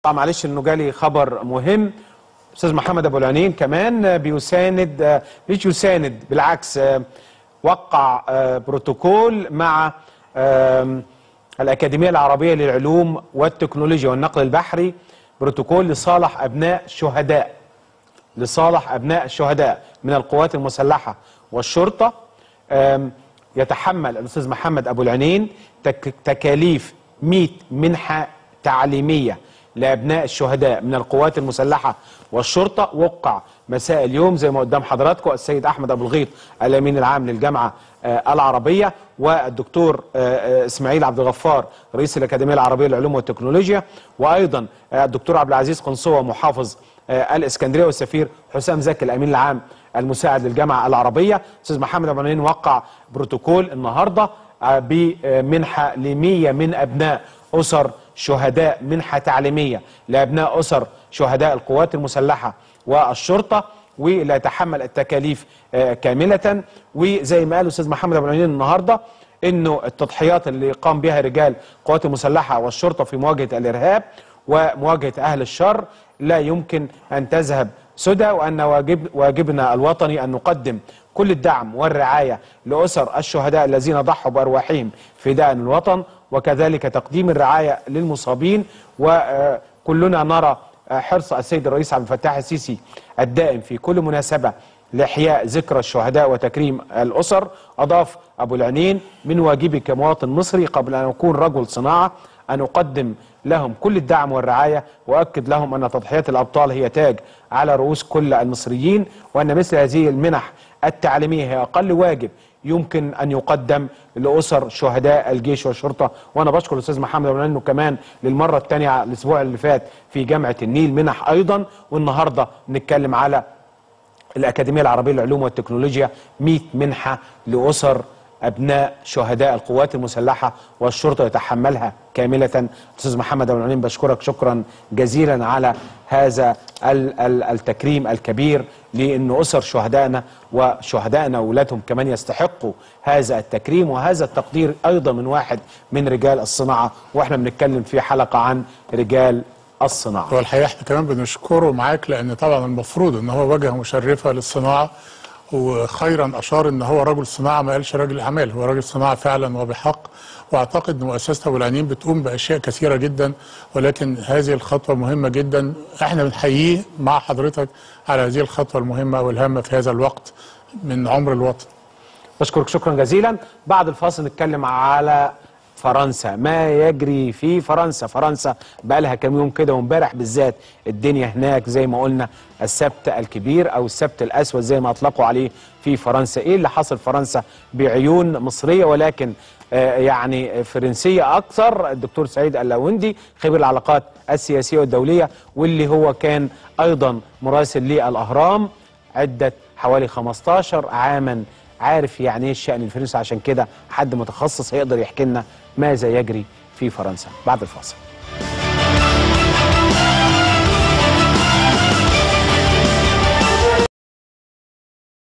معلش انه جالي خبر مهم استاذ محمد ابو العنين كمان بيساند مش يساند بالعكس وقع بروتوكول مع الأكاديمية العربية للعلوم والتكنولوجيا والنقل البحري بروتوكول لصالح أبناء الشهداء لصالح أبناء الشهداء من القوات المسلحة والشرطة يتحمل الأستاذ محمد أبو العنين تكاليف 100 منحة تعليمية لأبناء الشهداء من القوات المسلحة والشرطة وقع مساء اليوم زي ما قدام حضراتكم السيد أحمد أبو الغيط الأمين العام للجامعة العربية والدكتور إسماعيل عبد الغفار رئيس الأكاديمية العربية للعلوم والتكنولوجيا وأيضا الدكتور عبد العزيز قنصوة محافظ الإسكندرية والسفير حسام زكي الأمين العام المساعد للجامعة العربية أستاذ محمد أبو العنين وقع بروتوكول النهاردة بمنحة لمية من أبناء أسر شهداء منحة تعليمية لأبناء أسر شهداء القوات المسلحة والشرطة ولا يتحمل التكاليف كاملة وزي ما قال الأستاذ محمد أبو العنين النهاردة انه التضحيات اللي قام بها رجال القوات المسلحه والشرطه في مواجهه الارهاب ومواجهه اهل الشر لا يمكن ان تذهب سدى وان واجب واجبنا الوطني ان نقدم كل الدعم والرعايه لاسر الشهداء الذين ضحوا بارواحهم فداء الوطن وكذلك تقديم الرعايه للمصابين وكلنا نرى حرص السيد الرئيس عبد الفتاح السيسي الدائم في كل مناسبه لإحياء ذكرى الشهداء وتكريم الأسر أضاف أبو العنين من واجبي كمواطن مصري قبل أن أكون رجل صناعة أن أقدم لهم كل الدعم والرعاية وأكد لهم أن تضحيات الأبطال هي تاج على رؤوس كل المصريين وأن مثل هذه المنح التعليمية هي أقل واجب يمكن أن يقدم لأسر شهداء الجيش والشرطة وأنا بشكر الأستاذ محمد أبو العنين كمان للمرة الثانية الأسبوع اللي فات في جامعة النيل منح أيضا والنهاردة نتكلم على الأكاديمية العربية للعلوم والتكنولوجيا 100 منحة لأسر أبناء شهداء القوات المسلحة والشرطة يتحملها كاملة أستاذ محمد أبو العنين بشكرك شكرا جزيلا على هذا التكريم الكبير لأن أسر شهدائنا وشهدائنا وأولادهم كمان يستحقوا هذا التكريم وهذا التقدير أيضا من واحد من رجال الصناعة وإحنا بنتكلم في حلقة عن رجال الصناعة هو الحقيقة احنا كمان بنشكره معاك لأن طبعا المفروض أن هو وجهة مشرفة للصناعة وخيرا أشار أن هو رجل صناعة ما قالش راجل أعمال هو راجل صناعة فعلا وبحق واعتقد ان مؤسسه ابو العنين بتقوم باشياء كثيره جدا ولكن هذه الخطوه مهمه جدا احنا بنحييه مع حضرتك على هذه الخطوه المهمه والهامه في هذا الوقت من عمر الوطن بشكرك شكرا جزيلا بعد الفاصل نتكلم على فرنسا ما يجري في فرنسا فرنسا بقى لها كام يوم كده وامبارح بالذات الدنيا هناك زي ما قلنا السبت الكبير او السبت الاسود زي ما اطلقوا عليه في فرنسا ايه اللي حصل فرنسا بعيون مصريه ولكن آه يعني فرنسيه اكثر الدكتور سعيد اللاوندي خبير العلاقات السياسيه والدوليه واللي هو كان ايضا مراسل للاهرام عده حوالي 15 عاما عارف يعني ايه الشأن الفرنسي عشان كده حد متخصص هيقدر يحكي لنا ماذا يجري في فرنسا بعد الفاصل